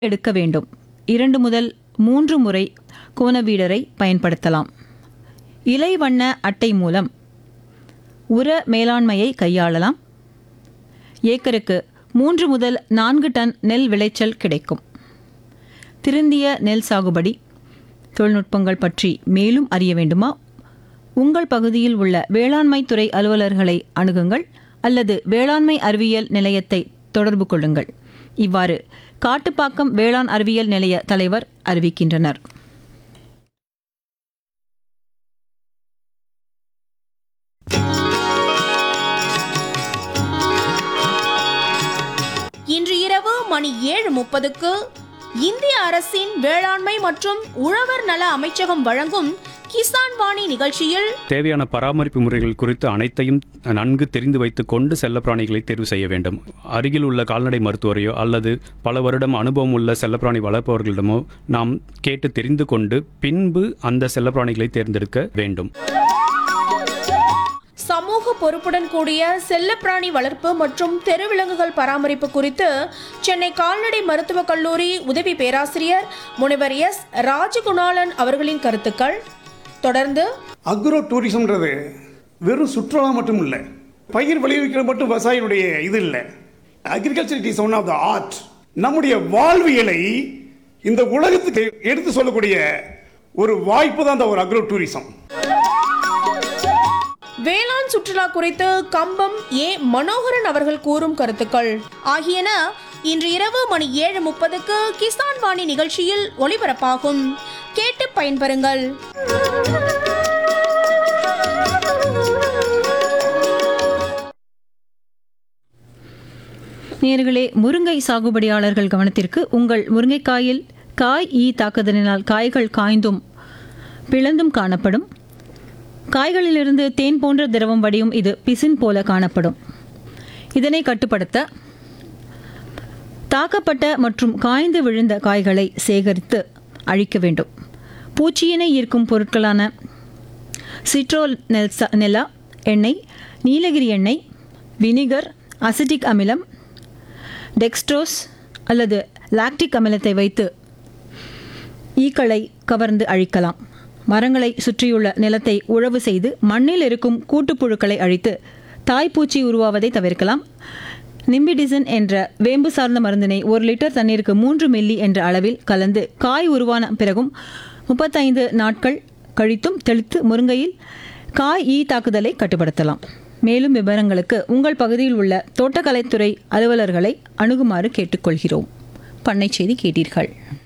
எடுக்க வேண்டும் இரண்டு முதல் மூன்று முறை கோனவீடரை பயன்படுத்தலாம் இலை வண்ண அட்டை மூலம் உர மேலாண்மையை கையாளலாம் ஏக்கருக்கு மூன்று முதல் நான்கு டன் நெல் விளைச்சல் கிடைக்கும் திருந்திய நெல் சாகுபடி தொழில்நுட்பங்கள் பற்றி மேலும் அறிய வேண்டுமா உங்கள் பகுதியில் உள்ள வேளாண்மை துறை அலுவலர்களை அணுகுங்கள் அல்லது வேளாண்மை அறிவியல் நிலையத்தை தொடர்பு கொள்ளுங்கள் இவ்வாறு காட்டுப்பாக்கம் வேளாண் அறிவியல் நிலைய தலைவர் அறிவிக்கின்றனர் இன்று இரவு மணி ஏழு முப்பதுக்கு இந்திய அரசின் வேளாண்மை மற்றும் உழவர் நல அமைச்சகம் வழங்கும் கிசான் வாணி நிகழ்ச்சியில் தேவையான பராமரிப்பு முறைகள் குறித்து அனைத்தையும் நன்கு தெரிந்து வைத்துக் கொண்டு செல்லப்பிராணிகளை தேர்வு செய்ய வேண்டும் அருகில் உள்ள கால்நடை மருத்துவரையோ அல்லது பல வருடம் அனுபவம் உள்ள செல்லப்பிராணி வளர்ப்பவர்களிடமோ நாம் கேட்டு தெரிந்து கொண்டு பின்பு அந்த செல்லப்பிராணிகளை தேர்ந்தெடுக்க வேண்டும் சமூக பொறுப்புடன் கூடிய செல்லப்பிராணி வளர்ப்பு மற்றும் தெருவிலங்குகள் பராமரிப்பு குறித்து சென்னை கால்நடை மருத்துவக் கல்லூரி உதவி பேராசிரியர் முனைவர் எஸ் ராஜகுணாலன் அவர்களின் கருத்துக்கள் தொடர்ந்து அக்ரோ டூரிசம்ன்றது வெறும் சுற்றுலா மட்டும் இல்லை பயிர் விளைவிக்கிற மட்டும் விவசாயினுடைய இது இல்லை agriculture it is one of the art நம்முடைய வாழ்வியலை இந்த உலகத்துக்கு எடுத்து சொல்லக்கூடிய ஒரு வாய்ப்பு தான் இந்த ஒரு அக்ரோ டூரிசம் வேளாண் சுற்றுலா குறித்து கம்பம் ஏ மனோகரன் அவர்கள் கூறும் கருத்துக்கள் ஆகியன இன்று இரவு மணி ஏழு முப்பதுக்கு கிசான் வாணி நிகழ்ச்சியில் ஒளிபரப்பாகும் கேட்டு பயன்பெறுங்கள் நேர்களே முருங்கை சாகுபடியாளர்கள் கவனத்திற்கு உங்கள் முருங்கைக்காயில் காய் ஈ தாக்குதலினால் காய்கள் காய்ந்தும் பிளந்தும் காணப்படும் காய்களிலிருந்து தேன் போன்ற திரவம் வடியும் இது பிசின் போல காணப்படும் இதனை கட்டுப்படுத்த தாக்கப்பட்ட மற்றும் காய்ந்து விழுந்த காய்களை சேகரித்து அழிக்க வேண்டும் பூச்சியினை ஈர்க்கும் பொருட்களான சிட்ரோல் நெல்சா நெல்லா எண்ணெய் நீலகிரி எண்ணெய் வினிகர் அசிட்டிக் அமிலம் டெக்ஸ்ட்ரோஸ் அல்லது லாக்டிக் அமிலத்தை வைத்து ஈக்களை கவர்ந்து அழிக்கலாம் மரங்களை சுற்றியுள்ள நிலத்தை உழவு செய்து மண்ணில் இருக்கும் கூட்டுப்புழுக்களை அழித்து தாய்ப்பூச்சி உருவாவதை தவிர்க்கலாம் நிம்பிடிசன் என்ற வேம்பு சார்ந்த மருந்தினை ஒரு லிட்டர் தண்ணீருக்கு மூன்று மில்லி என்ற அளவில் கலந்து காய் உருவான பிறகும் முப்பத்தைந்து நாட்கள் கழித்தும் தெளித்து முருங்கையில் காய் ஈ தாக்குதலை கட்டுப்படுத்தலாம் மேலும் விவரங்களுக்கு உங்கள் பகுதியில் உள்ள தோட்டக்கலைத்துறை அலுவலர்களை அணுகுமாறு கேட்டுக்கொள்கிறோம் பண்ணை செய்தி கேட்டீர்கள்